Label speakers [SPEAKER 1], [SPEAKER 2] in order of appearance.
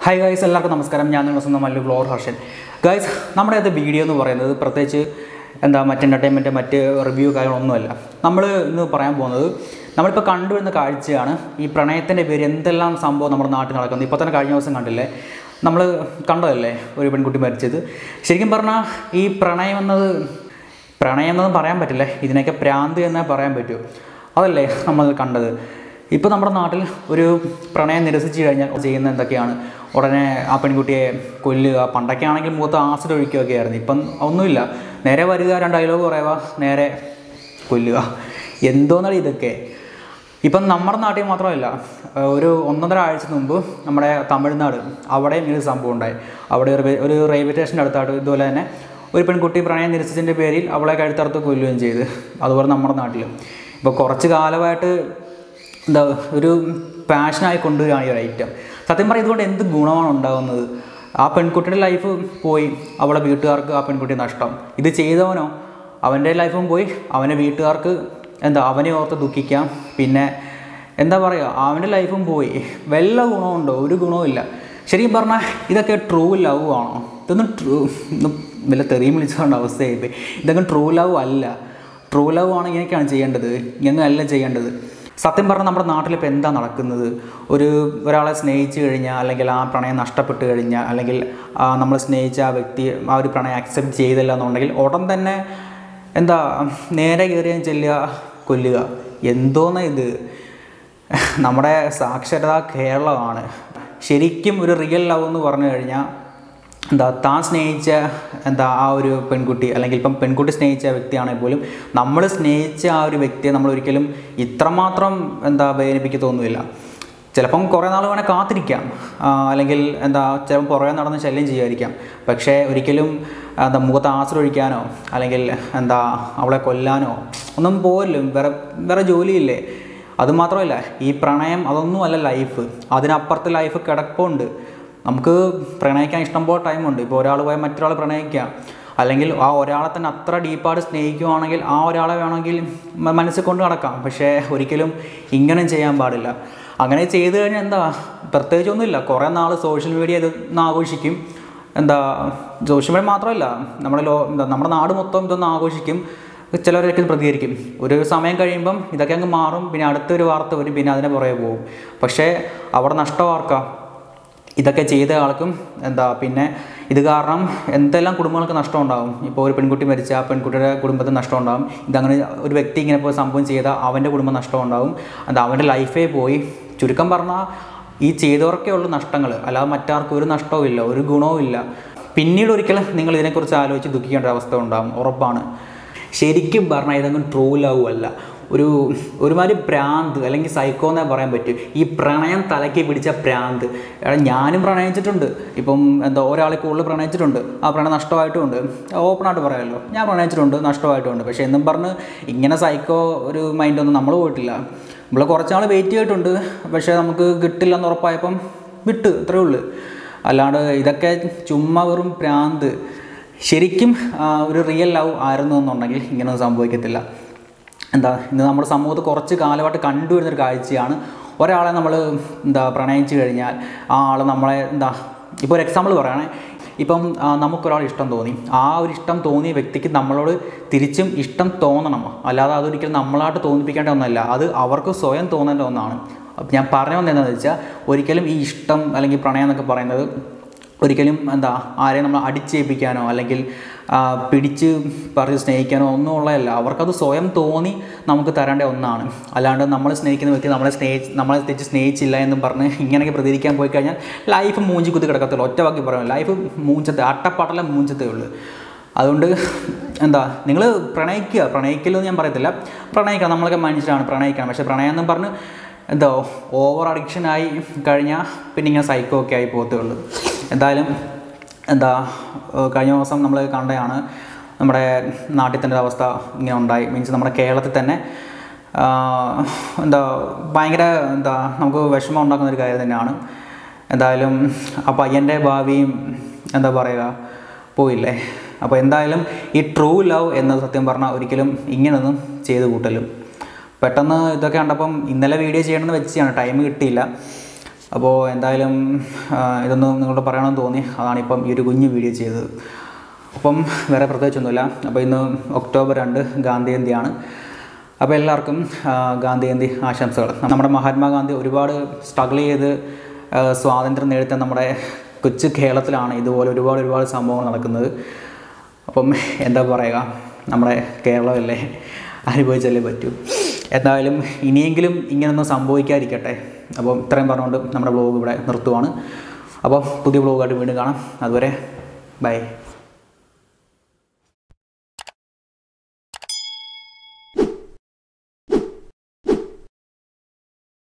[SPEAKER 1] hi guys എല്ലാവർക്കും നമസ്കാരം ഞാൻ നിങ്ങൾ സ്വന്തം മല്ലു ഗ്ലോർ ഹർഷൻ ഗൈസ് നമ്മുടെ അത് വീഡിയോ എന്ന് പറയുന്നത് പ്രത്യേകിച്ച് എന്താ മറ്റ് എൻ്റർടൈൻമെൻറ്റ് മറ്റ് റിവ്യൂ കാര്യങ്ങളൊന്നുമല്ല നമ്മൾ ഇന്ന് പറയാൻ പോകുന്നത് നമ്മളിപ്പോൾ കണ്ടുവരുന്ന കാഴ്ചയാണ് ഈ പ്രണയത്തിൻ്റെ പേര് എന്തെല്ലാം സംഭവം നമ്മുടെ നാട്ടിൽ നടക്കുന്നത് ഇപ്പോൾ തന്നെ കഴിഞ്ഞ ദിവസം കണ്ടില്ലേ നമ്മൾ കണ്ടതല്ലേ ഒരു പെൺകുട്ടി മരിച്ചത് ശരിക്കും പറഞ്ഞാൽ ഈ പ്രണയം എന്നത് പ്രണയം എന്നൊന്നും പറയാൻ പറ്റില്ല ഇതിനൊക്കെ പ്രാന്ത് എന്നേ പറയാൻ പറ്റൂ അതല്ലേ നമ്മൾ കണ്ടത് ഇപ്പോൾ നമ്മുടെ നാട്ടിൽ ഒരു പ്രണയം നിരസിച്ചു കഴിഞ്ഞാൽ ചെയ്യുന്ന എന്തൊക്കെയാണ് ഉടനെ ആ പെൺകുട്ടിയെ കൊല്ലുക പണ്ടൊക്കെ ആണെങ്കിൽ മുഖത്ത് ആസിഡ് ഒഴിക്കുകയൊക്കെ ആയിരുന്നു ഇപ്പം ഒന്നുമില്ല നേരെ വരിക രണ്ട് ഡയലോഗ് പറയുക നേരെ കൊല്ലുക എന്തോന്നാണ് ഇതൊക്കെ ഇപ്പം നമ്മുടെ നാട്ടിൽ മാത്രമല്ല ഏഹ് ഒരു ഒന്നൊന്നര ആഴ്ച മുമ്പ് നമ്മുടെ തമിഴ്നാട് അവിടെയും ഇങ്ങനെ സംഭവം ഉണ്ടായി അവിടെ ഒരു റെയിൽവേ- ഒരു റെയിൽവേ സ്റ്റേഷൻ്റെ അടുത്തായിട്ട് ഇതുപോലെ തന്നെ ഒരു പെൺകുട്ടി പ്രണയം നിരസിച്ചതിൻ്റെ പേരിൽ അവളെ കഴുത്തറുത്ത് കൊല്ലുകയും ചെയ്ത് അതുപോലെ നമ്മുടെ നാട്ടിലും ഇപ്പോൾ കുറച്ച് കാലമായിട്ട് എന്താ ഒരു പാഷനായി കൊണ്ടുവരികയാണ് ഈ ഒരു ഐറ്റം സത്യം പറഞ്ഞാൽ ഇതുകൊണ്ട് എന്ത് ഗുണമാണ് ഉണ്ടാകുന്നത് ആ പെൺകുട്ടിയുടെ ലൈഫ് പോയി അവളെ വീട്ടുകാർക്ക് ആ പെൺകുട്ടി നഷ്ടം ഇത് ചെയ്തവനോ അവൻ്റെ ലൈഫും പോയി അവൻ്റെ വീട്ടുകാർക്ക് എന്താ അവനെ ഓർത്ത് ദുഃഖിക്കാം പിന്നെ എന്താ പറയുക അവൻ്റെ ലൈഫും പോയി വല്ല ഗുണമുണ്ടോ ഒരു ഗുണവുമില്ല ശരിക്കും പറഞ്ഞാൽ ഇതൊക്കെ ട്രൂ ലവ് ആണോ ഇതൊന്നും ട്രൂ വല്ല തെറിയും വിളിച്ചുകൊണ്ട് അവസ്ഥയായിപ്പോയി ഇതൊക്കെ ട്രൂ ലവ് അല്ല ട്രൂ ലവ് ആണ് ഇങ്ങനെയൊക്കെയാണ് ചെയ്യേണ്ടത് ഇങ്ങനെയല്ല ചെയ്യേണ്ടത് സത്യം പറഞ്ഞാൽ നമ്മുടെ നാട്ടിൽ ഇപ്പോൾ എന്താ നടക്കുന്നത് ഒരു ഒരാളെ സ്നേഹിച്ചു കഴിഞ്ഞാൽ അല്ലെങ്കിൽ ആ പ്രണയം നഷ്ടപ്പെട്ട് കഴിഞ്ഞാൽ അല്ലെങ്കിൽ ആ നമ്മൾ സ്നേഹിച്ച ആ വ്യക്തി ആ ഒരു പ്രണയം അക്സെപ്റ്റ് ചെയ്തില്ല എന്നുണ്ടെങ്കിൽ ഉടൻ തന്നെ എന്താ നേരെ കയറിയാൽ ചെല്ലുക കൊല്ലുക എന്തോന്നാ ഇത് നമ്മുടെ സാക്ഷരത കേരളമാണ് ശരിക്കും ഒരു റിയൽ ലവ് എന്ന് പറഞ്ഞു കഴിഞ്ഞാൽ എന്താ താൻ സ്നേഹിച്ച എന്താ ആ ഒരു പെൺകുട്ടി അല്ലെങ്കിൽ ഇപ്പം പെൺകുട്ടി സ്നേഹിച്ച വ്യക്തിയാണെങ്കിൽ പോലും നമ്മൾ സ്നേഹിച്ച ആ ഒരു വ്യക്തിയെ നമ്മൾ ഒരിക്കലും ഇത്രമാത്രം എന്താ വേദനിപ്പിക്കത്തൊന്നുമില്ല ചിലപ്പം കുറേ നാൾ വേണേൽ കാത്തിരിക്കാം ആ, അല്ലെങ്കിൽ എന്താ ചിലപ്പം പുറകെ നടന്ന് ശല്യം ചെയ്യുമായിരിക്കാം പക്ഷേ ഒരിക്കലും എന്താ മുഖത്ത് ആശ്രയിക്കാനോ അല്ലെങ്കിൽ എന്താ അവളെ കൊല്ലാനോ ഒന്നും പോരല്ലോ വേറെ വേറെ ജോലിയില്ലേ അതുമാത്രമല്ല ഈ പ്രണയം അതൊന്നും അല്ല ലൈഫ് അതിനപ്പുറത്ത് ലൈഫ് കിടപ്പുണ്ട് നമുക്ക് പ്രണയിക്കാൻ ഇഷ്ടംപോലെ ടൈമുണ്ട് ഇപ്പോൾ ഒരാൾ പോയാൽ മറ്റൊരാൾ പ്രണയിക്കാം അല്ലെങ്കിൽ ആ ഒരാളെ തന്നെ അത്ര ഡീപ്പായിട്ട് സ്നേഹിക്കുവാണെങ്കിൽ ആ ഒരാളെ വേണമെങ്കിൽ മ- മനസ്സിൽ കൊണ്ട് നടക്കാം പക്ഷേ ഒരിക്കലും ഇങ്ങനെ ചെയ്യാൻ പാടില്ല അങ്ങനെ ചെയ്തു കഴിഞ്ഞാൽ എന്താ പ്രത്യേകിച്ചൊന്നുമില്ല കുറേ നാൾ സോഷ്യൽ മീഡിയ ഇത് ഒന്ന് ആഘോഷിക്കും എന്താ സോഷ്യൽ മീഡിയ മാത്രമല്ല നമ്മുടെ ലോ എന്താ നമ്മുടെ നാട് മൊത്തം ഇതൊന്ന് ആഘോഷിക്കും ചിലരൊക്കെ പ്രതികരിക്കും ഒരു സമയം കഴിയുമ്പം ഇതൊക്കെ അങ്ങ് മാറും പിന്നെ അടുത്തൊരു വാർത്ത വരും പിന്നെ അതിനെ പുറകെ പോകും പക്ഷേ അവിടെ നഷ്ടമാർക്കാം ഇതൊക്കെ ചെയ്ത ആൾക്കും എന്താ പിന്നെ ഇത് കാരണം എന്തെല്ലാം കുടുംബങ്ങൾക്ക് നഷ്ടം ഉണ്ടാകും ഇപ്പോൾ ഒരു പെൺകുട്ടി മരിച്ച ആ പെൺകുട്ടിയുടെ കുടുംബത്തിന് നഷ്ടം ഉണ്ടാകും ഇതങ്ങനെ ഒരു വ്യക്തി ഇങ്ങനെ പോയി സംഭവം ചെയ്താൽ അവൻ്റെ കുടുംബം നഷ്ടം ഉണ്ടാകും അത് അവൻ്റെ ലൈഫേ പോയി ചുരുക്കം പറഞ്ഞാൽ ഈ ചെയ്തവർക്കേ ഉള്ളൂ നഷ്ടങ്ങൾ അല്ലാതെ മറ്റാർക്കും ഒരു നഷ്ടവും ഇല്ല ഒരു ഗുണവും ഇല്ല പിന്നീട് ഒരിക്കലും നിങ്ങൾ ഇതിനെക്കുറിച്ച് ആലോചിച്ച് ദുഃഖിക്കേണ്ട ഒരു അവസ്ഥ ഉണ്ടാകും ഉറപ്പാണ് ശരിക്കും പറഞ്ഞാൽ ഇതൊന്നും ട്രൂ ലവ് അല്ല ഒരു ഒരുമാതിരി പ്രാന്ത് അല്ലെങ്കിൽ സൈക്കോ എന്നേ പറയാൻ പറ്റും ഈ പ്രണയം തലയ്ക്ക് പിടിച്ച പ്രാന്ത് എടാ ഞാനും പ്രണയിച്ചിട്ടുണ്ട് ഇപ്പം എന്താ ഒരാളെ കൂടുതൽ പ്രണയിച്ചിട്ടുണ്ട് ആ പ്രണയം നഷ്ടമായിട്ടുമുണ്ട് ഓപ്പണായിട്ട് പറയാമല്ലോ ഞാൻ പ്രണയിച്ചിട്ടുണ്ട് നഷ്ടമായിട്ടുമുണ്ട് പക്ഷേ എന്നും പറഞ്ഞ് ഇങ്ങനെ സൈക്കോ ഒരു മൈൻഡൊന്നും നമ്മൾ പോയിട്ടില്ല നമ്മൾ കുറച്ചാൾ വെയിറ്റ് ചെയ്തിട്ടുണ്ട് പക്ഷേ നമുക്ക് കിട്ടില്ലെന്ന് ഉറപ്പായപ്പം വിട്ട് ഇത്രയേ ഉള്ളൂ അല്ലാണ്ട് ഇതൊക്കെ ചുമ്മാ വെറും പ്രാന്ത് ശരിക്കും ആ, ഒരു റിയൽ ലവ് ആയിരുന്നു എന്നുണ്ടെങ്കിൽ ഇങ്ങനെയൊന്നും സംഭവിക്കത്തില്ല എന്താ ഇന്ന് നമ്മുടെ സമൂഹത്തിൽ കുറച്ച് കാലമായിട്ട് കണ്ടുവരുന്നൊരു കാഴ്ചയാണ് ഒരാളെ നമ്മൾ എന്താ പ്രണയിച്ചു കഴിഞ്ഞാൽ ആ ആൾ നമ്മളെ എന്താ ഇപ്പോൾ ഒരു എക്സാമ്പിൾ പറയുകയാണെ ഇപ്പം ആ, നമുക്കൊരാൾ ഇഷ്ടം തോന്നി ആ ഒരു ഇഷ്ടം തോന്നിയ വ്യക്തിക്ക് നമ്മളോട് തിരിച്ചും ഇഷ്ടം തോന്നണം അല്ലാതെ അതൊരിക്കലും നമ്മളായിട്ട് തോന്നിപ്പിക്കേണ്ട ഒന്നല്ല അത് അവർക്ക് സ്വയം തോന്നേണ്ട ഒന്നാണ് അപ്പം ഞാൻ പറഞ്ഞു വന്നത് എന്താണെന്ന് വെച്ചാൽ ഒരിക്കലും ഈ ഇഷ്ടം അല്ലെങ്കിൽ പ്രണയം എന്നൊക്കെ പറയുന്നത് ഒരിക്കലും എന്താ ആരെയും നമ്മൾ അടിച്ചേൽപ്പിക്കാനോ അല്ലെങ്കിൽ ആ, പിടിച്ച് പറിച്ച് സ്നേഹിക്കാനോ ഒന്നും ഉള്ളതല്ല അവർക്കത് സ്വയം തോന്നി നമുക്ക് തരേണ്ട ഒന്നാണ് അല്ലാണ്ട് നമ്മൾ സ്നേഹിക്കുന്ന വ്യക്തി നമ്മളെ സ്നേഹിച്ച് നമ്മളെ തെറ്റ് സ്നേഹിച്ചില്ല എന്നും പറഞ്ഞ് ഇങ്ങനെയൊക്കെ പ്രതികരിക്കാൻ പോയി കഴിഞ്ഞാൽ ലൈഫ് മൂഞ്ചി കുത്തി കിടക്കത്തുള്ളൂ ഒറ്റ വാക്കി പറയാം ലൈഫ് മൂഞ്ചത്തെ അട്ടപ്പാട്ടല മൂഞ്ചത്തേ ഉള്ളൂ അതുകൊണ്ട് എന്താ നിങ്ങൾ പ്രണയിക്കുക പ്രണയിക്കില്ലെന്ന് ഞാൻ പറയത്തില്ല പ്രണയിക്കണം നമ്മളൊക്കെ മനുഷ്യരാണ് പ്രണയിക്കണം പക്ഷേ പ്രണയം എന്നും പറഞ്ഞ് എന്താ ഓവർ അഡിക്ഷനായി കഴിഞ്ഞാൽ പിന്നെ ഇങ്ങനെ സൈക്കോ ഒക്കെ ആയി പോകത്തേ ഉള്ളൂ എന്തായാലും എന്താ ഏഹ് കഴിഞ്ഞ ദിവസം നമ്മൾ കണ്ടതാണ് നമ്മുടെ നാട്ടിൽ തന്നെ ഒരു അവസ്ഥ ഇങ്ങനെ ഉണ്ടായി മീൻസ് നമ്മുടെ കേരളത്തിൽ തന്നെ ആഹ് എന്താ ഭയങ്കര എന്താ നമുക്ക് വിഷമം ഉണ്ടാക്കുന്ന ഒരു കാര്യം തന്നെയാണ് എന്തായാലും ആ പയ്യൻ്റെ ഭാവിയും എന്താ പറയുക പോയില്ലേ അപ്പോൾ എന്തായാലും ഈ ട്രൂ ലവ് എന്നത് സത്യം പറഞ്ഞാൽ ഒരിക്കലും ഇങ്ങനൊന്നും ചെയ്ത് കൂട്ടലും പെട്ടെന്ന് ഇതൊക്കെ കണ്ടപ്പം ഇന്നലെ വീഡിയോ ചെയ്യണമെന്ന് വെച്ചാണ് ടൈം കിട്ടിയില്ല അപ്പോൾ എന്തായാലും ആ, ഇതൊന്ന് നിങ്ങളോട് പറയണമെന്ന് തോന്നി അതാണ് ഇപ്പം ഈ ഒരു കുഞ്ഞു വീഡിയോ ചെയ്തത് അപ്പം വേറെ പ്രത്യേകിച്ചൊന്നുമില്ല അപ്പോൾ ഇന്ന് ഒക്ടോബർ രണ്ട് ഗാന്ധി ജയന്തിയാണ് അപ്പോൾ എല്ലാവർക്കും ആ, ഗാന്ധി ജയന്തി ആശംസകൾ നമ്മുടെ മഹാത്മാഗാന്ധി ഒരുപാട് സ്ട്രഗിൾ ചെയ്ത് ആ, സ്വാതന്ത്ര്യം നേടിത്ത നമ്മുടെ കൊച്ചു കേരളത്തിലാണ് ഇതുപോലെ ഒരുപാട് ഒരുപാട് സംഭവങ്ങൾ നടക്കുന്നത് അപ്പം എന്താ പറയുക നമ്മുടെ കേരളമല്ലേ അനുഭവിച്ചല്ലേ പറ്റൂ എന്തായാലും ഇനിയെങ്കിലും ഇങ്ങനൊന്നും സംഭവിക്കാതിരിക്കട്ടെ അപ്പോൾ ഇത്രയും പറഞ്ഞുകൊണ്ട് നമ്മുടെ ബ്ലോഗ് ഇവിടെ നിർത്തുവാണ് അപ്പോൾ പുതിയ ബ്ലോഗായിട്ട് വീണ്ടും കാണാം അതുവരെ ബൈ